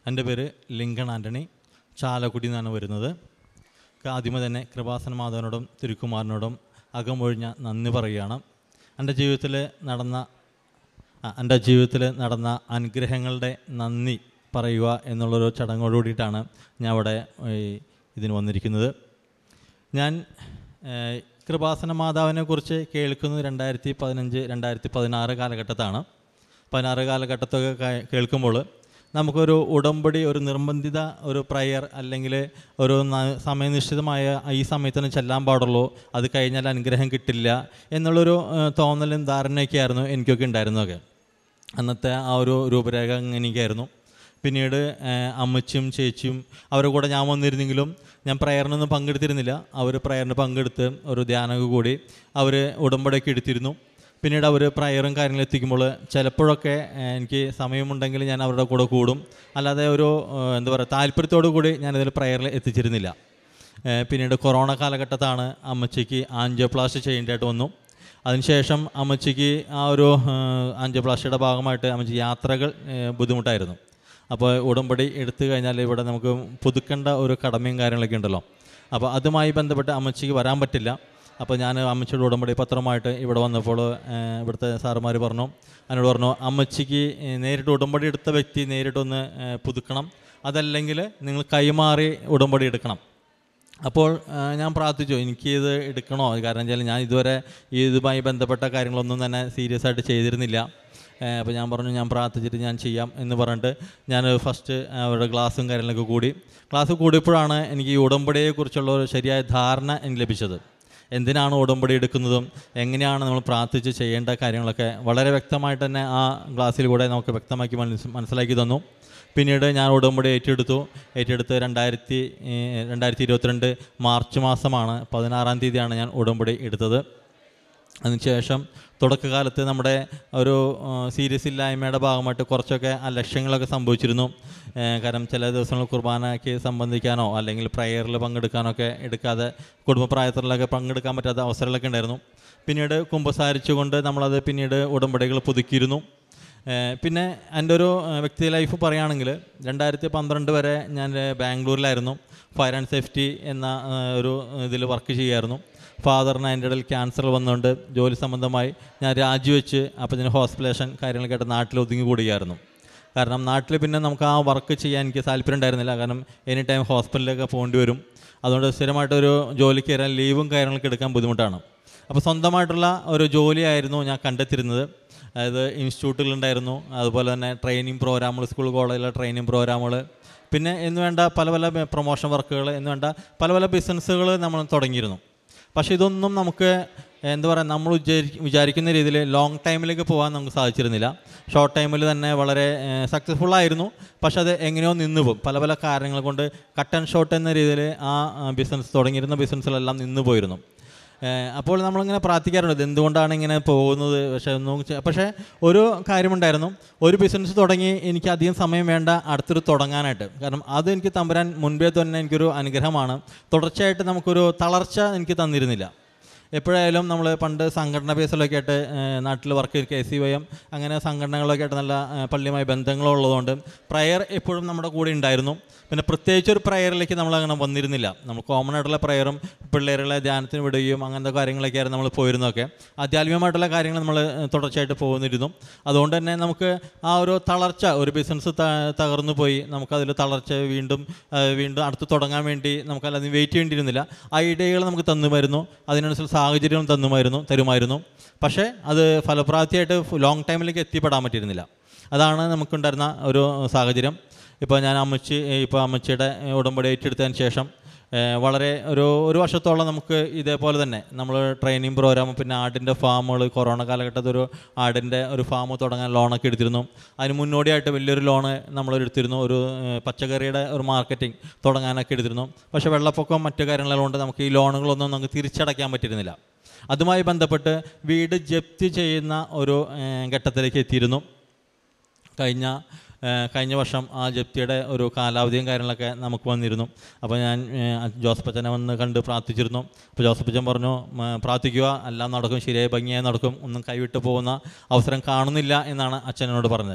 എൻ്റെ പേര് ലിങ്കൺ ആൻ്റണി ചാലക്കുടി നിന്നാണ് വരുന്നത് ആദ്യമേ തന്നെ കൃപാസന മാധവനോടും തിരുക്കുമാരനോടും അകമൊഴിഞ്ഞ നന്ദി പറയുകയാണ് എൻ്റെ ജീവിതത്തിൽ നടന്ന ആ, എൻ്റെ ജീവിതത്തിൽ നടന്ന അനുഗ്രഹങ്ങളുടെ നന്ദി പറയുക എന്നുള്ളൊരു ചടങ്ങോട് കൂടിയിട്ടാണ് ഞാൻ അവിടെ ഈ ഇതിന് വന്നിരിക്കുന്നത് ഞാൻ ഏഹ്, കൃപാസന മാതാവിനെ കുറിച്ച് കേൾക്കുന്നത് രണ്ടായിരത്തി പതിനഞ്ച് രണ്ടായിരത്തി പതിനാറ് കാലഘട്ടത്താണ് പതിനാറ് കാലഘട്ടത്തൊക്കെ കേ- കേൾക്കുമ്പോൾ നമുക്കൊരു ഉടമ്പടി ഒരു നിർബന്ധിത ഒരു പ്രയർ അല്ലെങ്കിൽ ഒരു ന- സമയനിശ്ചിതമായ ഈ സമയത്തിന് ചെല്ലാൻ പാടുള്ളൂ അത് കഴിഞ്ഞാൽ അനുഗ്രഹം കിട്ടില്ല എന്നുള്ളൊരു ഏഹ്, തോന്നലും ധാരണയൊക്കെ ആയിരുന്നു എനിക്കൊക്കെ ഉണ്ടായിരുന്നതൊക്കെ അന്നത്തെ ആ ഒരു രൂപരേഖ അങ്ങനെയൊക്കെയായിരുന്നു പിന്നീട് ഏഹ്, അമ്മച്ചിയും ചേച്ചിയും അവരുടെ കൂടെ ഞാൻ വന്നിരുന്നെങ്കിലും ഞാൻ പ്രയറിനൊന്നും പങ്കെടുത്തിരുന്നില്ല അവർ പ്രയറിന് പങ്കെടുത്ത് ഒരു ധ്യാനമൊക്കെ കൂടി അവർ ഉടമ്പടിയൊക്കെ എടുത്തിരുന്നു പിന്നീട് അവർ പ്രയറും കാര്യങ്ങളും എത്തിക്കുമ്പോൾ ചിലപ്പോഴൊക്കെ ഏഹ്, എനിക്ക് സമയമുണ്ടെങ്കിൽ ഞാൻ അവരുടെ കൂടെ കൂടും അല്ലാതെ ഒരു ഏഹ്, എന്താ പറയുക താല്പര്യത്തോടു കൂടി ഞാനിതിൽ പ്രയറിൽ എത്തിച്ചിരുന്നില്ല ഏഹ്, പിന്നീട് കൊറോണ കാലഘട്ടത്താണ് അമ്മച്ചിക്ക് ആൻജിയോപ്ലാസ്റ്റ് ചെയ്യേണ്ടതായിട്ട് വന്നു അതിനുശേഷം അമ്മച്ചിക്ക് ആ ഒരു ആൻജിയോപ്ലാസ്റ്റിയുടെ ഭാഗമായിട്ട് അമ്മച്ചി യാത്രകൾ ഏഹ്, ബുദ്ധിമുട്ടായിരുന്നു അപ്പോൾ ഉടമ്പടി എടുത്തു കഴിഞ്ഞാൽ ഇവിടെ നമുക്ക് പുതുക്കേണ്ട ഒരു കടമയും കാര്യങ്ങളൊക്കെ ഉണ്ടല്ലോ അപ്പോൾ അതുമായി ബന്ധപ്പെട്ട് അമ്മച്ചിക്ക് വരാൻ പറ്റില്ല അപ്പോൾ ഞാൻ അമ്മച്ചിയുടെ ഉടമ്പടി പത്രമായിട്ട് ഇവിടെ വന്നപ്പോൾ ഏഹ്, ഇവിടുത്തെ സാറുമാർ പറഞ്ഞു എന്നോട് പറഞ്ഞു അമ്മച്ചിക്ക് ഏഹ്, നേരിട്ട് ഉടമ്പടി എടുത്ത വ്യക്തി നേരിട്ടൊന്ന് ഏഹ്, പുതുക്കണം അതല്ലെങ്കിൽ നിങ്ങൾ കൈമാറി ഉടമ്പടി എടുക്കണം അപ്പോൾ ആ, ഞാൻ പ്രാർത്ഥിച്ചു എനിക്ക് ഇത് എടുക്കണോ കാരണം വെച്ചാൽ ഞാൻ ഇതുവരെ ഈ ഇതുമായി ബന്ധപ്പെട്ട കാര്യങ്ങളൊന്നും തന്നെ സീരിയസ് ആയിട്ട് ചെയ്തിരുന്നില്ല ഏ, അപ്പോൾ ഞാൻ പറഞ്ഞു ഞാൻ പ്രാർത്ഥിച്ചിട്ട് ഞാൻ ചെയ്യാം എന്ന് പറഞ്ഞിട്ട് ഞാൻ ഫസ്റ്റ് അവരുടെ ക്ലാസ്സും കാര്യങ്ങളൊക്കെ കൂടി ക്ലാസ് കൂടിയപ്പോഴാണ് എനിക്ക് ഈ ഉടമ്പടിയെക്കുറിച്ചുള്ള ഒരു ശരിയായ ധാരണ എനിക്ക് ലഭിച്ചത് എന്തിനാണ് ഉടമ്പടി എടുക്കുന്നതും എങ്ങനെയാണ് നമ്മൾ പ്രാർത്ഥിച്ച് ചെയ്യേണ്ട കാര്യങ്ങളൊക്കെ വളരെ വ്യക്തമായിട്ട് തന്നെ ആ ക്ലാസ്സിലൂടെ നമുക്ക് വ്യക്തമാക്കി മനസ്സ് മനസ്സിലാക്കി തന്നു പിന്നീട് ഞാൻ ഉടമ്പടി ഏറ്റെടുത്തു ഏറ്റെടുത്ത് രണ്ടായിരത്തി ഏഹ്, രണ്ടായിരത്തി ഇരുപത്തിരണ്ട് മാർച്ച് മാസമാണ് പതിനാറാം തീയതിയാണ് ഞാൻ ഉടമ്പടി എടുത്തത് അതിനുശേഷം തുടക്കകാലത്ത് നമ്മുടെ ഒരു സീരിയസ് ഇല്ലായ്മയുടെ ഭാഗമായിട്ട് കുറച്ചൊക്കെ ആ ലക്ഷ്യങ്ങളൊക്കെ സംഭവിച്ചിരുന്നു ഏഹ് കാരണം ചില ദിവസങ്ങൾ കുർബാനയ്ക്ക് സംബന്ധിക്കാനോ അല്ലെങ്കിൽ പ്രയറിൽ പങ്കെടുക്കാനോ ഒക്കെ എടുക്കാതെ കുടുംബപ്രായത്തിലൊക്കെ പങ്കെടുക്കാൻ പറ്റാത്ത അവസരങ്ങളൊക്കെ ഉണ്ടായിരുന്നു പിന്നീട് കുമ്പസാരിച്ചുകൊണ്ട് നമ്മളത് പിന്നീട് ഉടമ്പടികൾ പുതുക്കിയിരുന്നു ഏഹ് പിന്നെ എൻ്റെ ഒരു ഏഹ് വ്യക്തി ലൈഫ് പറയുകയാണെങ്കിൽ രണ്ടായിരത്തി പന്ത്രണ്ട് വരെ ഞാൻ ഏഹ് ബാംഗ്ലൂരിലായിരുന്നു ഫയർ ആൻഡ് സേഫ്റ്റി എന്ന ഏഹ് ഒരു ഇതിൽ വർക്ക് ചെയ്യായിരുന്നു ഫാദറിന് അതിൻ്റെ ഇടയിൽ ക്യാൻസർ വന്നുകൊണ്ട് ജോലി സംബന്ധമായി ഞാൻ രാജിവെച്ച് അപ്പോൾ ഞാൻ ഹോസ്പിറ്റലേഷൻ കാര്യങ്ങളൊക്കെ ആയിട്ട് നാട്ടിൽ ഒതുങ്ങി കൂടുകയായിരുന്നു കാരണം നാട്ടിൽ പിന്നെ നമുക്ക് ആ വർക്ക് ചെയ്യാൻ എനിക്ക് താല്പര്യം ഉണ്ടായിരുന്നില്ല കാരണം എനി ടൈം ഹോസ്പിറ്റലിലൊക്കെ പോകേണ്ടി വരും അതുകൊണ്ട് സ്ഥിരമായിട്ടൊരു ജോലിക്ക് കയറാൻ ലീവും കാര്യങ്ങളൊക്കെ എടുക്കാൻ ബുദ്ധിമുട്ടാണ് അപ്പോൾ സ്വന്തമായിട്ടുള്ള ഒരു ജോലിയായിരുന്നു ഞാൻ കണ്ടെത്തിയിരുന്നത് അതായത് ഇൻസ്റ്റിറ്റ്യൂട്ടുകളുണ്ടായിരുന്നു അതുപോലെ തന്നെ ട്രെയിനിങ് പ്രോഗ്രാമുകൾ സ്കൂൾ കോളേജിലെ ട്രെയിനിങ് പ്രോഗ്രാമുകൾ പിന്നെ എന്ന് വേണ്ട പല പല പ്രൊമോഷൻ വർക്കുകൾ എന്ന് വേണ്ട പല പല ബിസിനസ്സുകൾ നമ്മൾ തുടങ്ങിയിരുന്നു പക്ഷേ ഇതൊന്നും നമുക്ക് എന്താ പറയുക നമ്മൾ വിചാരി വിചാരിക്കുന്ന രീതിയിൽ ലോങ് ടൈമിലേക്ക് പോകാൻ നമുക്ക് സാധിച്ചിരുന്നില്ല ഷോർട്ട് ടൈമിൽ തന്നെ വളരെ സക്സസ്ഫുൾ ആയിരുന്നു പക്ഷെ അത് എങ്ങനെയോ നിന്ന് പോകും പല പല കാരണങ്ങൾ കൊണ്ട് കട്ട് ആൻഡ് ഷോർട്ട് എന്ന രീതിയിൽ ആ ബിസിനസ് തുടങ്ങിയിരുന്ന ബിസിനസ്സിലെല്ലാം നിന്ന് പോയിരുന്നു ഏഹ് അപ്പോൾ നമ്മളിങ്ങനെ പ്രാർത്ഥിക്കാറുണ്ട് ഇത് എന്തുകൊണ്ടാണ് ഇങ്ങനെ പോകുന്നത് പക്ഷേ ഒന്നും ചെ- പക്ഷേ ഒരു കാര്യമുണ്ടായിരുന്നു ഒരു ബിസിനസ് തുടങ്ങി എനിക്ക് അധികം സമയം വേണ്ട അടുത്തൊരു തുടങ്ങാനായിട്ട് കാരണം അത് എനിക്ക് തമ്പുരാൻ മുൻപേ തന്നെ എനിക്കൊരു അനുഗ്രഹമാണ് തുടർച്ചയായിട്ട് നമുക്കൊരു തളർച്ച എനിക്ക് തന്നിരുന്നില്ല എപ്പോഴായാലും നമ്മൾ പണ്ട് സംഘടന ബേസിലൊക്കെ ആയിട്ട് നാട്ടിൽ work K C Y M അങ്ങനെ സംഘടനകളൊക്കെ ആയിട്ട് നല്ല ഏഹ് പള്ളിയുമായി ബന്ധങ്ങളുള്ളതുകൊണ്ട് പ്രയർ എപ്പോഴും നമ്മുടെ കൂടെ ഉണ്ടായിരുന്നു പിന്നെ പ്രത്യേകിച്ച് ഒരു പ്രയറിലേക്ക് നമ്മൾ അങ്ങനെ വന്നിരുന്നില്ല നമ്മൾ കോമൺ ആയിട്ടുള്ള പ്രയറും പിള്ളേരുകളെ ധ്യാനത്തിന് വിടുകയും അങ്ങനത്തെ കാര്യങ്ങളൊക്കെ ആയിരുന്നു നമ്മൾ പോയിരുന്നതൊക്കെ ആധ്യാത്മികമായിട്ടുള്ള കാര്യങ്ങൾ നമ്മൾ ഏഹ് തുടർച്ചയായിട്ട് പോകുന്നിരുന്നു അതുകൊണ്ട് തന്നെ നമുക്ക് ആ ഒരു തളർച്ച ഒരു ബിസിനസ് തകർന്നു പോയി നമുക്കതിൽ തളർച്ച വീണ്ടും ഏഹ് വീണ്ടും അടുത്ത് തുടങ്ങാൻ വേണ്ടി നമുക്കല്ലാതെ വെയിറ്റ് ചെയ്യേണ്ടിയിരുന്നില്ല ഐഡിയകൾ നമുക്ക് തന്നുമായിരുന്നു അതിനനുസരിച്ച് സാഹചര്യം തന്നുമായിരുന്നു തരുമായിരുന്നു പക്ഷേ അത് ഫലപ്രാപ്തിയായിട്ട് ലോങ് ടൈമിലേക്ക് എത്തിപ്പെടാൻ പറ്റിയിരുന്നില്ല അതാണ് നമുക്കുണ്ടായിരുന്ന ഒരു സാഹചര്യം ഇപ്പോൾ ഞാൻ അമ്മച്ചി ഇപ്പോൾ അമ്മച്ചിയുടെ ഉടമ്പടി ഏറ്റെടുത്തതിന് ശേഷം ഏഹ് വളരെ ഒരു ഒരു വർഷത്തോളം നമുക്ക് ഇതേപോലെ തന്നെ നമ്മൾ ട്രെയിനിങ് പ്രോഗ്രാം പിന്നെ ആടിൻ്റെ ഫാമുകൾ കൊറോണ കാലഘട്ടത്തിൽ ഒരു ആടിൻ്റെ ഒരു ഫാം തുടങ്ങാൻ ലോണൊക്കെ എടുത്തിരുന്നു അതിന് മുന്നോടിയായിട്ട് വലിയൊരു ലോണ് നമ്മൾ എടുത്തിരുന്നു ഒരു ഏഹ് പച്ചക്കറിയുടെ ഒരു മാർക്കറ്റിംഗ് തുടങ്ങാനൊക്കെ എടുത്തിരുന്നു പക്ഷേ വെള്ളപ്പൊക്കം മറ്റു കാര്യങ്ങളെല്ലാം കൊണ്ട് നമുക്ക് ഈ ലോണുകളൊന്നും നമുക്ക് തിരിച്ചടയ്ക്കാൻ പറ്റിയിരുന്നില്ല അതുമായി ബന്ധപ്പെട്ട് വീട് ജപ്തി ചെയ്യുന്ന ഒരു ഏഹ് ഘട്ടത്തിലേക്ക് എത്തിയിരുന്നു കഴിഞ്ഞ ഏഹ് കഴിഞ്ഞ വർഷം ആ ജപ്തിയുടെ ഒരു കാലാവധിയും കാര്യങ്ങളൊക്കെ നമുക്ക് വന്നിരുന്നു അപ്പോൾ ഞാൻ ഏഹ് ജോസഫ് അച്ഛനെ വന്ന് കണ്ട് പ്രാർത്ഥിച്ചിരുന്നു അപ്പോൾ ജോസഫ് അച്ഛൻ പറഞ്ഞു "മ, പ്രാർത്ഥിക്കുക എല്ലാം നടക്കും ശരിയായി ഭംഗിയായി നടക്കും ഒന്നും കൈവിട്ട് പോകുന്ന അവസരം കാണുന്നില്ല എന്നാണ് അച്ഛനോട് പറഞ്ഞത്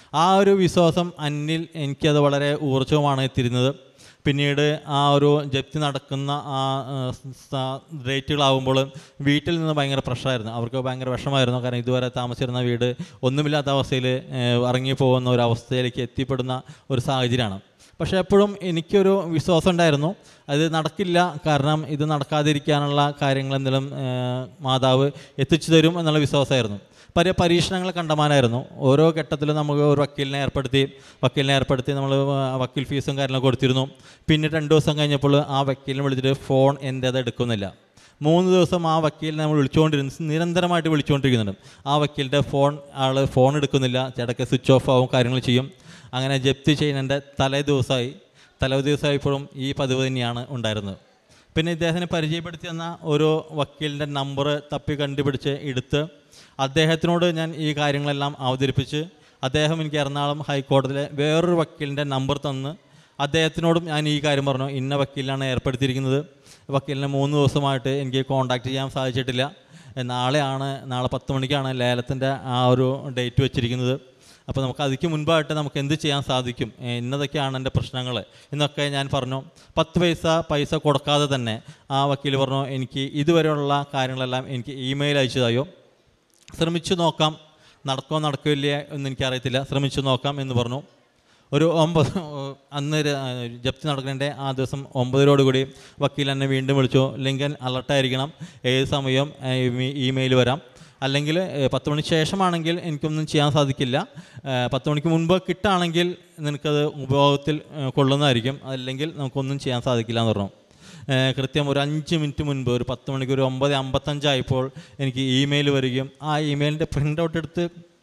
ആ ഒരു വിശ്വാസം അന്നിൽ എനിക്കത് വളരെ ഊർജ്ജമാണ് എത്തിരുന്നത് പിന്നീട് ആ ഒരു ജപ്തി നടക്കുന്ന ആ ഡേറ്റുകളാവുമ്പോൾ വീട്ടിൽ നിന്ന് ഭയങ്കര പ്രഷറായിരുന്നു അവർക്ക് ഭയങ്കര വിഷമായിരുന്നു കാരണം ഇതുവരെ താമസിച്ചിരുന്ന വീട് ഒന്നുമില്ലാത്ത അവസ്ഥയിൽ ഇറങ്ങി പോകുന്ന ഒരു അവസ്ഥയിലേക്ക് എത്തിപ്പെടുന്ന ഒരു സാഹചര്യമാണ് പക്ഷേ എപ്പോഴും എനിക്കൊരു വിശ്വാസം ഉണ്ടായിരുന്നു അത് നടക്കില്ല കാരണം ഇത് നടക്കാതിരിക്കാനുള്ള കാര്യങ്ങൾ എന്തെങ്കിലും ഏഹ്, മാതാവ് എത്തിച്ചു തരും എന്നുള്ള വിശ്വാസമായിരുന്നു പല പരീക്ഷണങ്ങൾ കണ്ടമാനായിരുന്നു ഓരോ ഘട്ടത്തിലും നമുക്ക് ഒരു വക്കീലിനെ ഏർപ്പെടുത്തി വക്കീലിനെ ഏർപ്പെടുത്തി നമ്മൾ വക്കീൽ ഫീസും കാര്യങ്ങളൊക്കെ കൊടുത്തിരുന്നു പിന്നെ രണ്ട് ദിവസം കഴിഞ്ഞപ്പോൾ ആ വക്കീലിനെ വിളിച്ചിട്ട് ഫോൺ എൻ്റെ അത് എടുക്കുന്നില്ല മൂന്ന് ദിവസം ആ വക്കീലിനെ നമ്മൾ വിളിച്ചുകൊണ്ടിരുന്നു നിരന്തരമായിട്ട് വിളിച്ചുകൊണ്ടിരിക്കുന്നുണ്ട് ആ വക്കീലിൻ്റെ ഫോൺ ആൾ ഫോൺ എടുക്കുന്നില്ല ചിടക്ക് സ്വിച്ച് ഓഫ് ആവും കാര്യങ്ങൾ ചെയ്യും അങ്ങനെ ജപ്തി ചെയ്യുന്നതിൻ്റെ തലേ ദിവസമായി തലേ ദിവസമായപ്പോഴും ഈ പതിവ് തന്നെയാണ് ഉണ്ടായിരുന്നത് പിന്നെ ഇദ്ദേഹത്തിന് പരിചയപ്പെടുത്തി തന്ന ഒരു വക്കീലിൻ്റെ നമ്പർ തപ്പി കണ്ടുപിടിച്ച് എടുത്ത് അദ്ദേഹത്തിനോട് ഞാൻ ഈ കാര്യങ്ങളെല്ലാം അവതരിപ്പിച്ച് അദ്ദേഹം എനിക്ക് എറണാകുളം ഹൈക്കോടതിയിലെ വേറൊരു വക്കീലിൻ്റെ നമ്പർ തന്ന് അദ്ദേഹത്തിനോടും ഞാൻ ഈ കാര്യം പറഞ്ഞു ഇന്ന വക്കീലിനാണ് ഏർപ്പെടുത്തിയിരിക്കുന്നത് വക്കീലിനെ മൂന്ന് ദിവസമായിട്ട് എനിക്ക് കോൺടാക്റ്റ് ചെയ്യാൻ സാധിച്ചിട്ടില്ല നാളെയാണ് നാളെ പത്ത് മണിക്കാണ് ലേലത്തിൻ്റെ ആ ഒരു ഡേറ്റ് വെച്ചിരിക്കുന്നത് അപ്പോൾ നമുക്ക് അതിക്ക് മുൻപായിട്ട് നമുക്ക് എന്ത് ചെയ്യാൻ സാധിക്കും ഏ, ഇന്നതൊക്കെയാണ് എൻ്റെ പ്രശ്നങ്ങൾ എന്നൊക്കെ ഞാൻ പറഞ്ഞു പത്ത് പൈസ പൈസ കൊടുക്കാതെ തന്നെ ആ വക്കീൽ പറഞ്ഞു എനിക്ക് ഇതുവരെയുള്ള കാര്യങ്ങളെല്ലാം എനിക്ക് ഇമെയിൽ അയച്ചതായോ ശ്രമിച്ചു നോക്കാം നടക്കോ നടക്കില്ല എന്ന് എനിക്കറിയത്തില്ല ശ്രമിച്ചു നോക്കാം എന്ന് പറഞ്ഞു ഒരു ഒമ്പത് അന്ന് ര- ജപ്തി നടക്കുന്നതിൻ്റെ ആ ദിവസം ഒമ്പതരോടുകൂടി വക്കീൽ എന്നെ വീണ്ടും വിളിച്ചു ലിങ്കൻ അലർട്ടായിരിക്കണം ഏത് സമയം ഇമെയിൽ വരാം അല്ലെങ്കിൽ ഏഹ്, പത്ത് മണിക്ക് ശേഷമാണെങ്കിൽ എനിക്കൊന്നും ചെയ്യാൻ സാധിക്കില്ല ഏഹ്, പത്ത് മണിക്ക് മുൻപ് കിട്ടുകയാണെങ്കിൽ നിനക്കത് ഉപയോഗത്തിൽ ഏഹ്, കൊള്ളുന്നതായിരിക്കും അല്ലെങ്കിൽ നമുക്കൊന്നും ചെയ്യാൻ സാധിക്കില്ല എന്ന് പറഞ്ഞു ഏഹ് കൃത്യം ഒരു അഞ്ച് മിനിറ്റ് മുൻപ് ഒരു പത്ത് മണിക്ക് ഒരു ഒമ്പത് അമ്പത്തഞ്ചായപ്പോൾ എനിക്ക് ഇമെയിൽ വരികയും ആ ഇമെയിലിൻ്റെ പ്രിൻ്റ് ഔട്ട് എടുത്ത്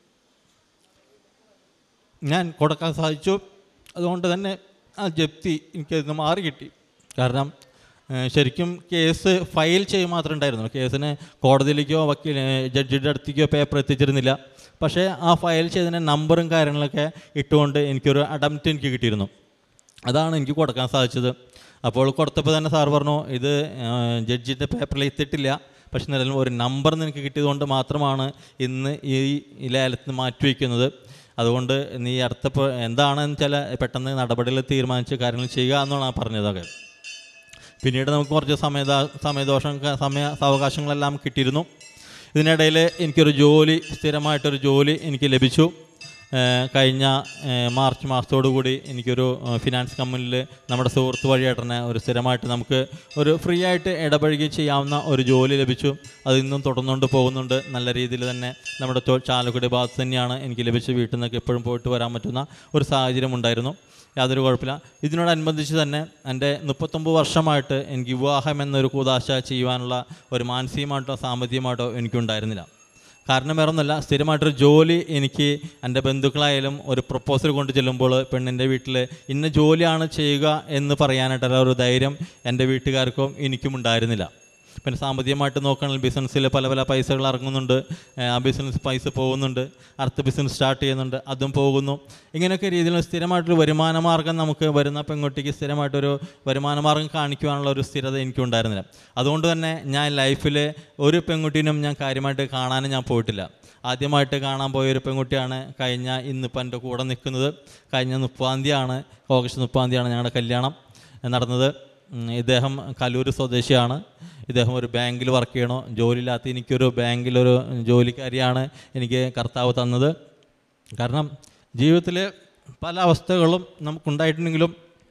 ഞാൻ കൊടുക്കാൻ സാധിച്ചു അതുകൊണ്ട് തന്നെ ആ ജപ്തി എനിക്കതിന് മാറി കിട്ടി കാരണം ഏഹ് ശരിക്കും കേസ് ഫയൽ ചെയ്യുക മാത്രമേ ഉണ്ടായിരുന്നുള്ളൂ കേസിന് കോടതിയിലേക്കോ വക്കീൽ ജഡ്ജിയുടെ അടുത്തേക്കോ പേപ്പർ എത്തിച്ചിരുന്നില്ല പക്ഷേ ആ ഫയൽ ചെയ്തതിൻ്റെ നമ്പറും കാര്യങ്ങളൊക്കെ ഇട്ടുകൊണ്ട് എനിക്കൊരു അഡംപ്റ്റ് എനിക്ക് കിട്ടിയിരുന്നു അതാണ് എനിക്ക് കൊടുക്കാൻ സാധിച്ചത് അപ്പോൾ കൊടുത്തപ്പോൾ തന്നെ സാർ പറഞ്ഞു ഇത് ജഡ്ജിൻ്റെ പേപ്പറിൽ എത്തിയിട്ടില്ല പക്ഷെ നിലവിൽ ഒരു നമ്പർ നിനക്ക് കിട്ടിയതുകൊണ്ട് മാത്രമാണ് ഇന്ന് ഈ ഈ ലേലത്തിന് മാറ്റിവെക്കുന്നത് അതുകൊണ്ട് നീ അടുത്ത പ- എന്താണെന്ന് വെച്ചാൽ പെട്ടെന്ന് നടപടികൾ തീരുമാനിച്ച് കാര്യങ്ങൾ ചെയ്യുക എന്നാണ് പറഞ്ഞതൊക്കെ പിന്നീട് നമുക്ക് കുറച്ച് സമയ സമയദോഷം സമയ സാവകാശങ്ങളെല്ലാം കിട്ടിയിരുന്നു ഇതിനിടയിൽ എനിക്കൊരു ജോലി സ്ഥിരമായിട്ടൊരു ജോലി എനിക്ക് ലഭിച്ചു ഏഹ് കഴിഞ്ഞ ഏഹ് മാർച്ച് മാസത്തോടു കൂടി എനിക്കൊരു ഏഹ് ഫിനാൻസ് കമ്പനിയിൽ നമ്മുടെ സുഹൃത്ത് വഴിയായിട്ട് തന്നെ ഒരു സ്ഥിരമായിട്ട് നമുക്ക് ഒരു ഫ്രീ ആയിട്ട് ഇടപഴകി ചെയ്യാവുന്ന ഒരു ജോലി ലഭിച്ചു അത് ഇന്നും തുടർന്നുകൊണ്ട് പോകുന്നുണ്ട് നല്ല രീതിയിൽ തന്നെ നമ്മുടെ ചോ- ചാലക്കുടി ഭാഗത്ത് തന്നെയാണ് എനിക്ക് ലഭിച്ച് വീട്ടിൽ നിന്നൊക്കെ എപ്പോഴും പോയിട്ട് വരാൻ പറ്റുന്ന ഒരു സാഹചര്യം ഉണ്ടായിരുന്നു യാതൊരു കുഴപ്പമില്ല ഇതിനോടനുബന്ധിച്ച് തന്നെ എൻ്റെ മുപ്പത്തൊമ്പത് വർഷമായിട്ട് എനിക്ക് വിവാഹം എന്നൊരു കൂതാശ ചെയ്യുവാനുള്ള ഒരു മാനസികമായിട്ടോ സാമ്പത്തികമായിട്ടോ എനിക്കുണ്ടായിരുന്നില്ല കാരണം വേറെ ഒന്നുമല്ല സ്ഥിരമായിട്ടൊരു ജോലി എനിക്ക് എൻ്റെ ബന്ധുക്കളായാലും ഒരു പ്രപ്പോസൽ കൊണ്ട് ചെല്ലുമ്പോൾ പെണ്ണിൻ്റെ വീട്ടിൽ ഇന്ന ജോലിയാണ് ചെയ്യുക എന്ന് പറയാനായിട്ടുള്ള ഒരു ധൈര്യം എൻ്റെ വീട്ടുകാർക്കും എനിക്കും ഉണ്ടായിരുന്നില്ല പിന്നെ സാമ്പത്തികമായിട്ട് നോക്കുകയാണെങ്കിൽ ബിസിനസ്സിൽ പല പല പൈസകൾ ഇറങ്ങുന്നുണ്ട് ഏഹ് ആ ബിസിനസ് പൈസ പോകുന്നുണ്ട് അടുത്ത ബിസിനസ് സ്റ്റാർട്ട് ചെയ്യുന്നുണ്ട് അതും പോകുന്നു ഇങ്ങനെയൊക്കെ രീതിയിൽ സ്ഥിരമായിട്ടൊരു വരുമാന മാർഗം നമുക്ക് വരുന്ന പെൺകുട്ടിക്ക് സ്ഥിരമായിട്ടൊരു വരുമാന മാർഗം കാണിക്കുവാനുള്ള ഒരു സ്ഥിരത എനിക്കുണ്ടായിരുന്നില്ല അതുകൊണ്ട് തന്നെ ഞാൻ ലൈഫിൽ ഒരു പെൺകുട്ടീനും ഞാൻ കാര്യമായിട്ട് കാണാനും ഞാൻ പോയിട്ടില്ല ആദ്യമായിട്ട് കാണാൻ പോയ ഒരു പെൺകുട്ടിയാണ് കഴിഞ്ഞ ഇന്നിപ്പോൾ എൻ്റെ കൂടെ നിൽക്കുന്നത് കഴിഞ്ഞ മുപ്പതാം തീയതിയാണ് ഓഗസ്റ്റ് മുപ്പതാം തീയതിയാണ് ഞങ്ങളുടെ കല്യാണം നടന്നത് ഉം, ഇദ്ദേഹം കലൂർ സ്വദേശിയാണ് ഇദ്ദേഹം ഒരു ബാങ്കിൽ വർക്ക് ചെയ്യണോ ജോലിയില്ലാത്ത എനിക്കൊരു ബാങ്കിലൊരു ജോലിക്കാരിയാണ് എനിക്ക് കർത്താവ് തന്നത് കാരണം ജീവിതത്തിൽ പല അവസ്ഥകളും നമുക്കുണ്ടായിട്ടുണ്ടെങ്കിലും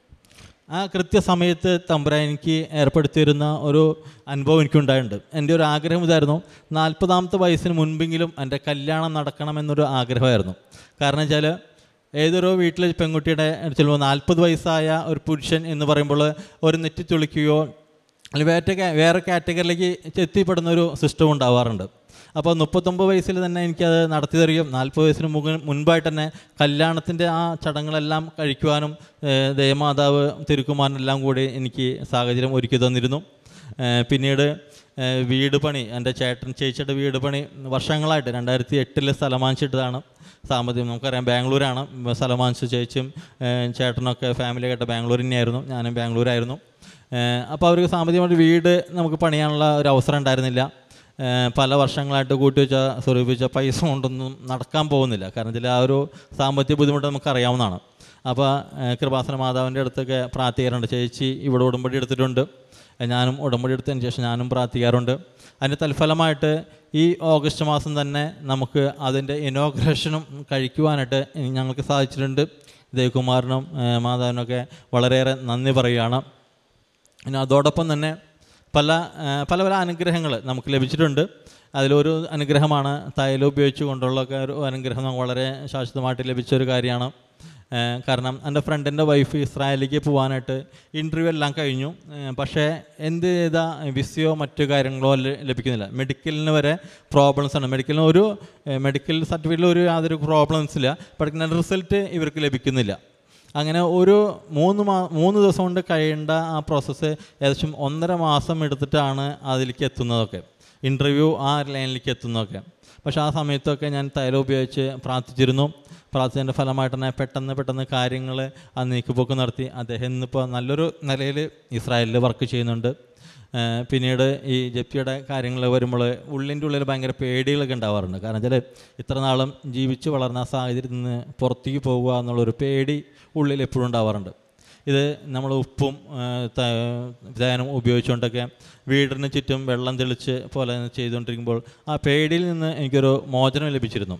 ആ കൃത്യസമയത്ത് തമ്പുരാൻ എനിക്ക് ഏർപ്പെടുത്തിയിരുന്ന ഒരു അനുഭവം എനിക്കുണ്ടായിട്ടുണ്ട് എൻ്റെ ഒരു ആഗ്രഹം ഇതായിരുന്നു നാൽപ്പതാമത്തെ വയസ്സിന് മുൻപെങ്കിലും എൻ്റെ കല്യാണം നടക്കണമെന്നൊരു ആഗ്രഹമായിരുന്നു കാരണം വെച്ചാൽ ഏതൊരു വീട്ടിലെ പെൺകുട്ടിയുടെ ചിലപ്പോൾ നാൽപ്പത് വയസ്സായ ഒരു പുരുഷൻ എന്ന് പറയുമ്പോൾ ഒരു നെറ്റി തുളിക്കുകയോ അല്ലെങ്കിൽ വേറെ വേറെ കാറ്റഗറിയിലേക്ക് എത്തിപ്പെടുന്ന ഒരു സിസ്റ്റം ഉണ്ടാവാറുണ്ട് അപ്പോൾ മുപ്പത്തൊമ്പത് വയസ്സിൽ തന്നെ എനിക്കത് നടത്തി തരികയും നാൽപ്പത് വയസ്സിന് മുക മുൻപായിട്ട് തന്നെ കല്യാണത്തിൻ്റെ ആ ചടങ്ങുകളെല്ലാം കഴിക്കുവാനും ഏഹ്, ദേവമാതാവ് തിരുക്കുമാരനെല്ലാം കൂടി എനിക്ക് സാഹചര്യം ഒരുക്കി തന്നിരുന്നു ഏഹ്, പിന്നീട് ഏഹ്, വീട് പണി എൻ്റെ ചേട്ടൻ ചേച്ചിയുടെ വീട് പണി വർഷങ്ങളായിട്ട് രണ്ടായിരത്തി എട്ടിൽ സ്ഥലം വാങ്ങിച്ചിട്ടതാണ് സാമ്പത്തികം നമുക്കറിയാം ബാംഗ്ലൂരാണ് സ്ഥലം വാങ്ങിച്ച ചേച്ചിയും ഏഹ്, ചേട്ടനൊക്കെ ഫാമിലി ആയിട്ട് ബാംഗ്ലൂർ തന്നെയായിരുന്നു ഞാനും ബാംഗ്ലൂരായിരുന്നു അപ്പോൾ അവർക്ക് സാമ്പത്തികമായിട്ട് വീട് നമുക്ക് പണിയാനുള്ള ഒരു അവസരം ഉണ്ടായിരുന്നില്ല ഏഹ് പല വർഷങ്ങളായിട്ട് കൂട്ടി വെച്ച സ്വരൂപിച്ച പൈസ കൊണ്ടൊന്നും നടക്കാൻ പോകുന്നില്ല കാരണം ഇതിൽ ആ ഒരു സാമ്പത്തിക ബുദ്ധിമുട്ട് നമുക്ക് അറിയാവുന്നതാണ് അപ്പോൾ ഏഹ് കൃപാസന മാതാവിൻ്റെ അടുത്തൊക്കെ പ്രാർത്ഥിക്കാറുണ്ട് ചേച്ചി ഇവിടെ ഉടമ്പടി എടുത്തിട്ടുണ്ട് ഏഹ് ഞാനും ഉടമ്പടി എടുത്തതിന് ശേഷം ഞാനും പ്രാർത്ഥിക്കാറുണ്ട് അതിൻ്റെ തൽഫലമായിട്ട് ഈ ഓഗസ്റ്റ് മാസം തന്നെ നമുക്ക് അതിൻ്റെ ഇനോഗ്രേഷനും കഴിക്കുവാനായിട്ട് ഞങ്ങൾക്ക് സാധിച്ചിട്ടുണ്ട് ദേവകുമാറിനും ഏഹ് മാതാവിനൊക്കെ വളരെയേറെ നന്ദി പറയുകയാണ് പിന്നെ അതോടൊപ്പം തന്നെ പല ആ, പല പല അനുഗ്രഹങ്ങൾ നമുക്ക് ലഭിച്ചിട്ടുണ്ട് അതിലൊരു അനുഗ്രഹമാണ് തൈലം ഉപയോഗിച്ച് കൊണ്ടുള്ള ഒക്കെ ഒരു അനുഗ്രഹം നമുക്ക് വളരെ ശാശ്വതമായിട്ട് ലഭിച്ച ഒരു കാര്യമാണ് ആ, കാരണം എൻ്റെ ഫ്രണ്ടിൻ്റെ വൈഫ് ഇസ്രായേലിലേക്ക് പോകാനായിട്ട് ഇൻ്റർവ്യൂ എല്ലാം കഴിഞ്ഞു ആ, പക്ഷേ എന്ത് ചെയ്താൽ വിസയോ മറ്റു കാര്യങ്ങളോ ല- ലഭിക്കുന്നില്ല മെഡിക്കലിന് വരെ പ്രോബ്ലംസ് ആണ് മെഡിക്കലിന് ഒരു മെഡിക്കൽ സർട്ടിഫിക്കറ്റിൽ ഒരു യാതൊരു പ്രോബ്ലംസ് ഇല്ല പക്ഷേ റിസൾട്ട് ഇവർക്ക് ലഭിക്കുന്നില്ല അങ്ങനെ ഒരു മൂന്ന് മാ മൂന്ന് ദിവസം കൊണ്ട് കഴിയേണ്ട ആ പ്രോസസ്സ് ഏകദേശം ഒന്നര മാസം എടുത്തിട്ടാണ് അതിലേക്ക് എത്തുന്നതൊക്കെ ഇൻ്റർവ്യൂ ആ ലൈനിലേക്ക് എത്തുന്നതൊക്കെ പക്ഷേ ആ സമയത്തൊക്കെ ഞാൻ തൈലം ഉപയോഗിച്ച് പ്രാർത്ഥിച്ചിരുന്നു പ്രാർത്ഥിച്ചതിൻ്റെ ഫലമായിട്ട് തന്നെ പെട്ടെന്ന് പെട്ടെന്ന് കാര്യങ്ങൾ ആ നീക്കുപോക്ക് നടത്തി അദ്ദേഹം ഇന്നിപ്പോൾ നല്ലൊരു നിലയിൽ ഇസ്രായേലിൽ വർക്ക് ചെയ്യുന്നുണ്ട് ഏഹ് പിന്നീട് ഈ ജപ്തിയുടെ കാര്യങ്ങൾ വരുമ്പോൾ ഉള്ളിൻ്റെ ഉള്ളിൽ ഭയങ്കര പേടികളൊക്കെ ഉണ്ടാവാറുണ്ട് കാരണം വെച്ചാൽ ഇത്ര നാളും ജീവിച്ച് വളർന്ന ആ സാഹചര്യത്തിൽ നിന്ന് പുറത്തേക്ക് പോകുക എന്നുള്ളൊരു പേടി ഉള്ളിൽ എപ്പോഴും ഉണ്ടാവാറുണ്ട് ഇത് നമ്മൾ ഉപ്പും ഏഹ് ത- തേനും ഉപയോഗിച്ചുകൊണ്ടൊക്കെ വീടിന് ചുറ്റും വെള്ളം തെളിച്ച് പോലെ ചെയ്തുകൊണ്ടിരിക്കുമ്പോൾ ആ പേടിയിൽ നിന്ന് എനിക്കൊരു മോചനം ലഭിച്ചിരുന്നു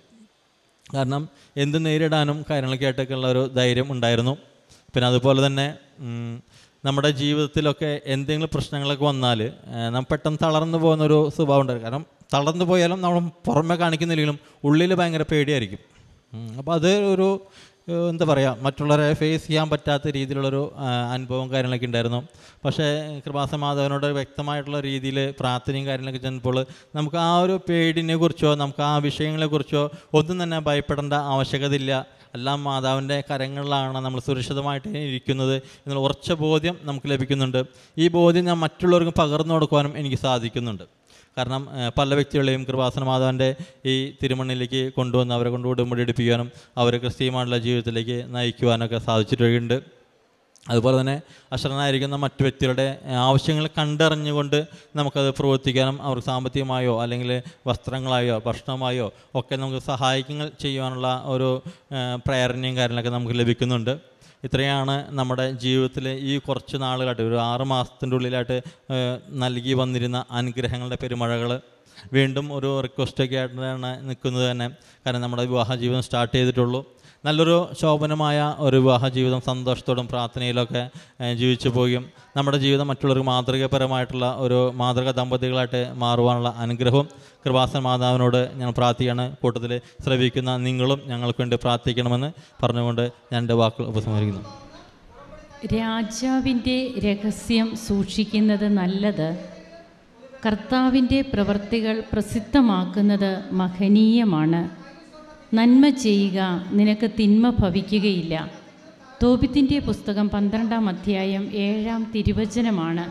കാരണം എന്ത് നേരിടാനും കാര്യങ്ങളൊക്കെ ആയിട്ടൊക്കെ ഉള്ള ഒരു ധൈര്യം ഉണ്ടായിരുന്നു പിന്നെ അതുപോലെ തന്നെ ഉം, നമ്മുടെ ജീവിതത്തിലൊക്കെ എന്തെങ്കിലും പ്രശ്നങ്ങളൊക്കെ വന്നാൽ നാം പെട്ടെന്ന് തളർന്നു പോകുന്നൊരു സ്വഭാവം ഉണ്ടായിരുന്നു കാരണം തളർന്നു പോയാലും നമ്മൾ പുറമെ കാണിക്കുന്നില്ലെങ്കിലും ഉള്ളിൽ ഭയങ്കര പേടിയായിരിക്കും അപ്പോൾ അത് ഒരു ഏഹ്, എന്താ പറയുക മറ്റുള്ളവരെ ഫേസ് ചെയ്യാൻ പറ്റാത്ത രീതിയിലുള്ളൊരു ആ, അനുഭവം കാര്യങ്ങളൊക്കെ ഉണ്ടായിരുന്നു പക്ഷേ കൃപാസമാധവനോട് വ്യക്തമായിട്ടുള്ള രീതിയിൽ പ്രാർത്ഥനയും കാര്യങ്ങളൊക്കെ ചെന്നപ്പോൾ നമുക്ക് ആ ഒരു പേടിനെ കുറിച്ചോ നമുക്ക് ആ വിഷയങ്ങളെക്കുറിച്ചോ ഒന്നും തന്നെ ഭയപ്പെടേണ്ട ആവശ്യകതയില്ല എല്ലാം മാതാവിൻ്റെ കരങ്ങളിലാണ് നമ്മൾ സുരക്ഷിതമായിട്ട് ഇരിക്കുന്നത് എന്നുള്ള ഉറച്ച ബോധ്യം നമുക്ക് ലഭിക്കുന്നുണ്ട് ഈ ബോധ്യം ഞാൻ മറ്റുള്ളവർക്ക് പകർന്നു കൊടുക്കുവാനും എനിക്ക് സാധിക്കുന്നുണ്ട് കാരണം ഏഹ്, പല വ്യക്തികളെയും കൃപാസന മാതാവിൻ്റെ ഈ തിരുമണ്ണിലേക്ക് കൊണ്ടുവന്ന് അവരെ കൊണ്ട് ഉടമ്പടി എടുപ്പിക്കാനും അവരെ ക്രിസ്തീയമായിട്ടുള്ള ജീവിതത്തിലേക്ക് നയിക്കുവാനൊക്കെ സാധിച്ചിട്ടുണ്ട് അതുപോലെ തന്നെ അശ്രനായിരിക്കുന്ന മറ്റു വ്യക്തികളുടെ ഏഹ്, ആവശ്യങ്ങൾ കണ്ടറിഞ്ഞുകൊണ്ട് നമുക്കത് പ്രവർത്തിക്കാനും അവർക്ക് സാമ്പത്തികമായോ അല്ലെങ്കിൽ വസ്ത്രങ്ങളായോ ഭക്ഷണമായോ ഒക്കെ നമുക്ക് സഹായിക്കങ്ങൾ ചെയ്യുവാനുള്ള ഒരു ഏഹ്, പ്രേരണയും കാര്യങ്ങളൊക്കെ നമുക്ക് ലഭിക്കുന്നുണ്ട് ഇത്രയാണ് നമ്മുടെ ജീവിതത്തിൽ ഈ കുറച്ച് നാളുകളായിട്ട് ഒരു ആറ് മാസത്തിൻ്റെ ഉള്ളിലായിട്ട് ഏഹ്, നൽകി വന്നിരുന്ന അനുഗ്രഹങ്ങളുടെ പെരുമഴകൾ വീണ്ടും ഒരു റിക്വസ്റ്റൊക്കെ ആയിട്ടാണ് നിൽക്കുന്നത് തന്നെ കാരണം നമ്മുടെ വിവാഹ ജീവിതം സ്റ്റാർട്ട് ചെയ്തിട്ടുള്ളൂ നല്ലൊരു ശോഭനമായ ഒരു വിവാഹ ജീവിതം സന്തോഷത്തോടും പ്രാർത്ഥനയിലൊക്കെ ഏഹ്, ജീവിച്ചു പോവുകയും നമ്മുടെ ജീവിതം മറ്റുള്ളവർക്ക് മാതൃകപരമായിട്ടുള്ള ഒരു മാതൃക ദമ്പതികളായിട്ട് മാറുവാനുള്ള അനുഗ്രഹവും കൃപാസന മാതാവിനോട് ഞാൻ പ്രാർത്ഥിക്കുകയാണ് കൂട്ടത്തിൽ ശ്രവിക്കുന്ന നിങ്ങളും ഞങ്ങൾക്ക് വേണ്ടി പ്രാർത്ഥിക്കണമെന്ന് പറഞ്ഞുകൊണ്ട് ഞാൻ എൻ്റെ വാക്കുകൾ ഉപസംഹരിക്കുന്നു രാജാവിൻ്റെ രഹസ്യം സൂക്ഷിക്കുന്നത് നല്ലത് കർത്താവിൻ്റെ പ്രവർത്തികൾ പ്രസിദ്ധമാക്കുന്നത് മഹനീയമാണ് നന്മ ചെയ്യുക നിനക്ക് തിന്മ ഭവിക്കുകയില്ല തോപിത്തിൻ്റെ പുസ്തകം പന്ത്രണ്ടാം അധ്യായം ഏഴാം തിരുവചനമാണ്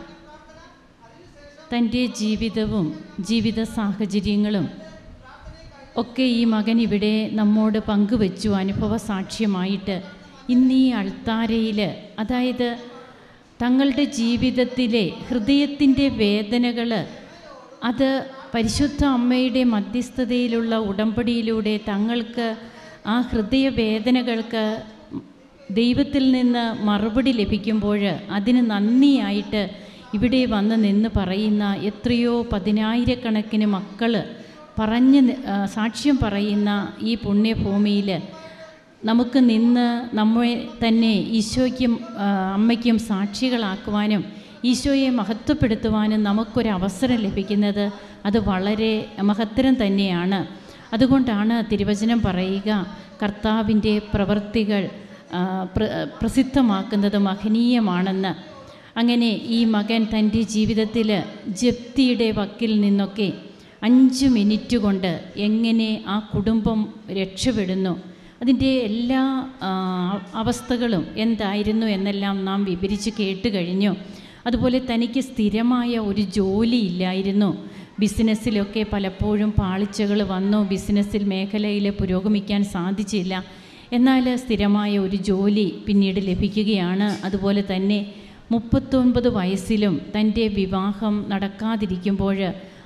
തൻ്റെ ജീവിതവും ജീവിത സാഹചര്യങ്ങളും ഒക്കെ ഈ മകൻ ഇവിടെ നമ്മോട് പങ്കുവച്ചു അനുഭവ സാക്ഷ്യമായിട്ട് ഇന്ന് ഈ അൾത്താരയിൽ അതായത് തങ്ങളുടെ ജീവിതത്തിലെ ഹൃദയത്തിൻ്റെ വേദനകൾ അത് പരിശുദ്ധ അമ്മയുടെ മധ്യസ്ഥതയിലുള്ള ഉടമ്പടിയിലൂടെ തങ്ങൾക്ക് ആ ഹൃദയവേദനകൾക്ക് ദൈവത്തിൽ നിന്ന് മറുപടി ലഭിക്കുമ്പോൾ അതിന് നന്ദിയായിട്ട് ഇവിടെ വന്ന് നിന്ന് പറയുന്ന എത്രയോ പതിനായിരക്കണക്കിന് മക്കൾ പറഞ്ഞ് നി- ആ, സാക്ഷ്യം പറയുന്ന ഈ പുണ്യഭൂമിയിൽ നമുക്ക് നിന്ന് നമ്മെ തന്നെ ഈശോയ്ക്കും ആ, അമ്മയ്ക്കും സാക്ഷികളാക്കുവാനും ഈശോയെ മഹത്വപ്പെടുത്തുവാനും നമുക്കൊരു അവസരം ലഭിക്കുന്നത് അത് വളരെ മഹത്തരം തന്നെയാണ് അതുകൊണ്ടാണ് തിരുവചനം പറയുക കർത്താവിൻ്റെ പ്രവൃത്തികൾ ആ, പ്ര പ്രസിദ്ധമാക്കുന്നത് മഹനീയമാണെന്ന് അങ്ങനെ ഈ മകൻ തൻ്റെ ജീവിതത്തിൽ ജപ്തിയുടെ വക്കിൽ നിന്നൊക്കെ അഞ്ച് മിനിറ്റ് കൊണ്ട് എങ്ങനെ ആ കുടുംബം രക്ഷപ്പെടുന്നു അതിൻ്റെ എല്ലാ ആ, അവസ്ഥകളും എന്തായിരുന്നു എന്നെല്ലാം നാം വിവരിച്ച് കേട്ട് കഴിഞ്ഞു അതുപോലെ തനിക്ക് സ്ഥിരമായ ഒരു ജോലി ഇല്ലായിരുന്നു ബിസിനസ്സിലൊക്കെ പലപ്പോഴും പാളിച്ചകൾ വന്നു ബിസിനസ്സിൽ മേഖലയിൽ പുരോഗമിക്കാൻ സാധിച്ചില്ല എന്നാൽ സ്ഥിരമായ ഒരു ജോലി പിന്നീട് ലഭിക്കുകയാണ് അതുപോലെ തന്നെ മുപ്പത്തൊൻപത് വയസ്സിലും തൻ്റെ വിവാഹം നടക്കാതിരിക്കുമ്പോൾ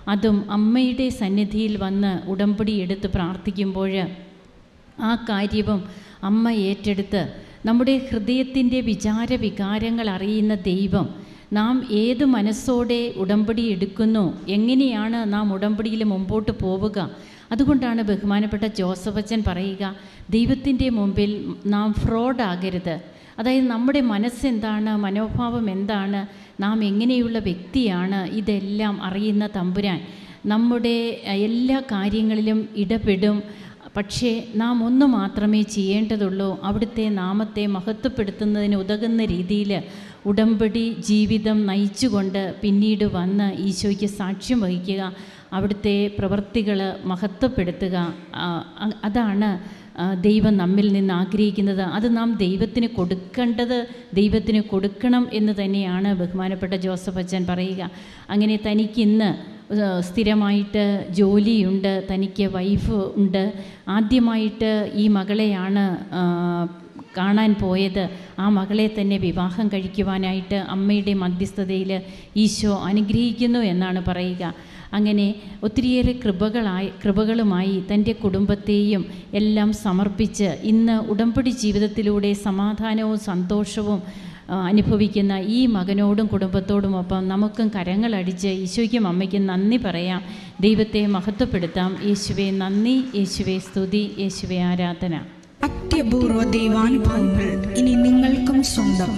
അതും അമ്മയുടെ സന്നിധിയിൽ വന്ന് ഉടമ്പടി എടുത്ത് പ്രാർത്ഥിക്കുമ്പോൾ ആ കാര്യവും അമ്മ ഏറ്റെടുത്ത് നമ്മുടെ ഹൃദയത്തിൻ്റെ വിചാര വികാരങ്ങൾ അറിയുന്ന ദൈവം നാം ഏത് മനസ്സോടെ ഉടമ്പടി എടുക്കുന്നു എങ്ങനെയാണ് നാം ഉടമ്പടിയിൽ മുമ്പോട്ട് പോവുക അതുകൊണ്ടാണ് ബഹുമാനപ്പെട്ട ജോസഫച്ചൻ പറയുക ദൈവത്തിൻ്റെ മുമ്പിൽ നാം ഫ്രോഡാകരുത് അതായത് നമ്മുടെ മനസ്സെന്താണ് മനോഭാവം എന്താണ് നാം എങ്ങനെയുള്ള വ്യക്തിയാണ് ഇതെല്ലാം അറിയുന്ന തമ്പുരാൻ നമ്മുടെ അഹ്, എല്ലാ കാര്യങ്ങളിലും ഇടപെടും പക്ഷേ നാം ഒന്ന് മാത്രമേ ചെയ്യേണ്ടതുള്ളൂ അവിടുത്തെ നാമത്തെ മഹത്വപ്പെടുത്തുന്നതിന് ഉതകുന്ന രീതിയിൽ ഉടമ്പടി ജീവിതം നയിച്ചുകൊണ്ട് പിന്നീട് വന്ന് ഈശോയ്ക്ക് സാക്ഷ്യം വഹിക്കുക അവിടുത്തെ പ്രവർത്തികൾ മഹത്വപ്പെടുത്തുക ആ, അ- അതാണ് ആ, ദൈവം നമ്മിൽ നിന്ന് ആഗ്രഹിക്കുന്നത് അത് നാം ദൈവത്തിന് കൊടുക്കേണ്ടത് ദൈവത്തിന് കൊടുക്കണം എന്ന് തന്നെയാണ് ബഹുമാനപ്പെട്ട ജോസഫ് അച്ഛൻ പറയുക അങ്ങനെ തനിക്കിന്ന് ഏഹ് സ്ഥിരമായിട്ട് ജോലിയുണ്ട് തനിക്ക് വൈഫ് ഉണ്ട് ആദ്യമായിട്ട് ഈ മകളെയാണ് ആ, കാണാൻ പോയത് ആ മകളെ തന്നെ വിവാഹം കഴിക്കുവാനായിട്ട് അമ്മയുടെ മധ്യസ്ഥതയിൽ ഈശോ അനുഗ്രഹിക്കുന്നു എന്നാണ് പറയുക അങ്ങനെ ഒത്തിരിയേറെ കൃപകളായി കൃപകളുമായി തൻ്റെ കുടുംബത്തെയും എല്ലാം സമർപ്പിച്ച് ഇന്ന് ഉടമ്പടി ജീവിതത്തിലൂടെ സമാധാനവും സന്തോഷവും ആ, അനുഭവിക്കുന്ന ഈ മകനോടും കുടുംബത്തോടുമൊപ്പം നമുക്കും കരങ്ങളടിച്ച് ഈശോയ്ക്കും അമ്മയ്ക്കും നന്ദി പറയാം ദൈവത്തെ മഹത്വപ്പെടുത്താം യേശുവെ നന്ദി യേശുവെ സ്തുതി യേശുവെ ആരാധന അത്യപൂർവ ദൈവാനുഭവങ്ങൾ ഇനി നിങ്ങൾക്കും സ്വന്തം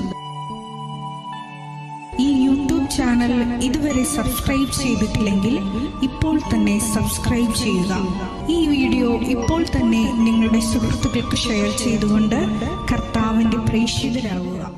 ഈ യൂട്യൂബ് ചാനൽ ഇതുവരെ സബ്സ്ക്രൈബ് ചെയ്തിട്ടില്ലെങ്കിൽ ഇപ്പോൾ തന്നെ സബ്സ്ക്രൈബ് ചെയ്യുക ഈ വീഡിയോ ഇപ്പോൾ തന്നെ നിങ്ങളുടെ സുഹൃത്തുക്കൾക്ക് ഷെയർ ചെയ്തുകൊണ്ട് കർത്താവിൻ്റെ പ്രേക്ഷിതരാകുക